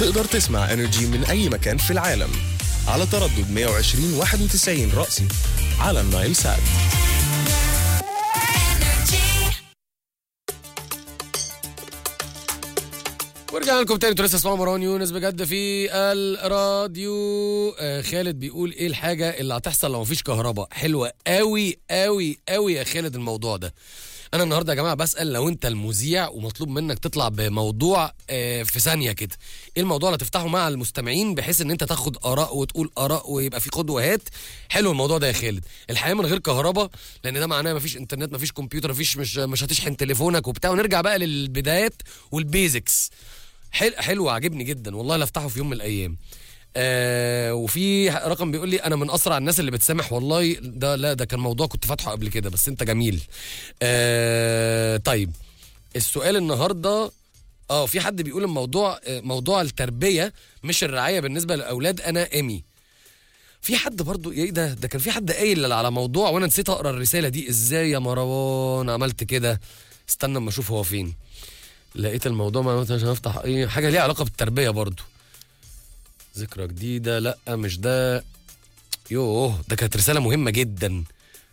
تقدر تسمع انرجي من اي مكان في العالم على تردد 120 91 رأسي على النايل سات ورجعنا لكم تاني انتوا لسه اسمعوا مروان يونس بجد في الراديو آه خالد بيقول ايه الحاجه اللي هتحصل لو مفيش كهرباء حلوه قوي قوي قوي يا خالد الموضوع ده انا النهارده يا جماعه بسال لو انت المذيع ومطلوب منك تطلع بموضوع آه في ثانيه كده ايه الموضوع اللي تفتحه مع المستمعين بحيث ان انت تاخد اراء وتقول اراء ويبقى في خد وهات حلو الموضوع ده يا خالد الحياه من غير كهرباء لان ده معناه مفيش انترنت مفيش كمبيوتر مفيش مش مش هتشحن تليفونك وبتاع ونرجع بقى للبدايات والبيزكس حلو حلو عاجبني جدا والله لا افتحه في يوم من الايام آه وفي رقم بيقول لي انا من اسرع الناس اللي بتسامح والله ده لا ده كان موضوع كنت فاتحه قبل كده بس انت جميل آه طيب السؤال النهارده اه في حد بيقول الموضوع آه، موضوع التربيه مش الرعايه بالنسبه للاولاد انا امي في حد برضو ايه ده ده كان في حد قايل على موضوع وانا نسيت اقرا الرساله دي ازاي يا مروان عملت كده استنى اما اشوف هو فين لقيت الموضوع ما عشان افتح ايه حاجه ليها علاقه بالتربيه برضو ذكرى جديده لا مش ده يوه ده كانت رساله مهمه جدا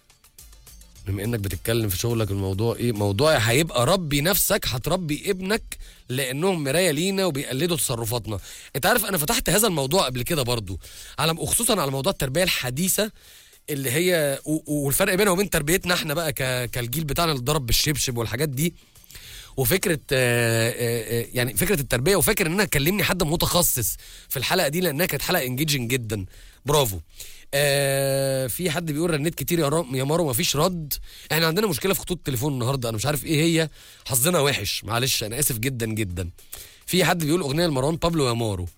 بما انك بتتكلم في شغلك الموضوع ايه موضوع هيبقى ربي نفسك هتربي ابنك لانهم مرايه لينا وبيقلدوا تصرفاتنا انت عارف انا فتحت هذا الموضوع قبل كده برضو على وخصوصا على موضوع التربيه الحديثه اللي هي و- و- والفرق بينها وبين تربيتنا احنا بقى ك- كالجيل بتاعنا اللي ضرب بالشبشب والحاجات دي وفكره آه، آه، آه، يعني فكره التربيه وفاكر ان انا كلمني حد متخصص في الحلقه دي لانها كانت حلقه انجيجنج جدا برافو آه في حد بيقول رنيت كتير يا رام يا مارو مفيش رد احنا عندنا مشكله في خطوط التليفون النهارده انا مش عارف ايه هي حظنا وحش معلش انا اسف جدا جدا في حد بيقول اغنيه لمروان بابلو يا مارو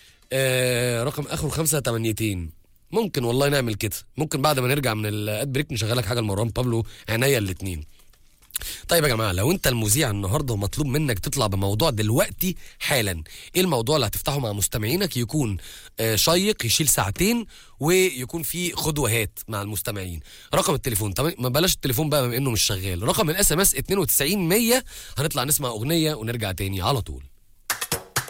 آه رقم اخره خمسة تمانيتين ممكن والله نعمل كده ممكن بعد ما نرجع من الاد بريك نشغلك حاجه لمروان بابلو عينيا الاتنين طيب يا جماعه لو انت المذيع النهارده ومطلوب منك تطلع بموضوع دلوقتي حالا ايه الموضوع اللي هتفتحه مع مستمعينك يكون آه، شيق يشيل ساعتين ويكون فيه خد وهات مع المستمعين رقم التليفون طب ما بلاش التليفون بقى بما انه مش شغال رقم الاس ام اس 92 100 هنطلع نسمع اغنيه ونرجع تاني على طول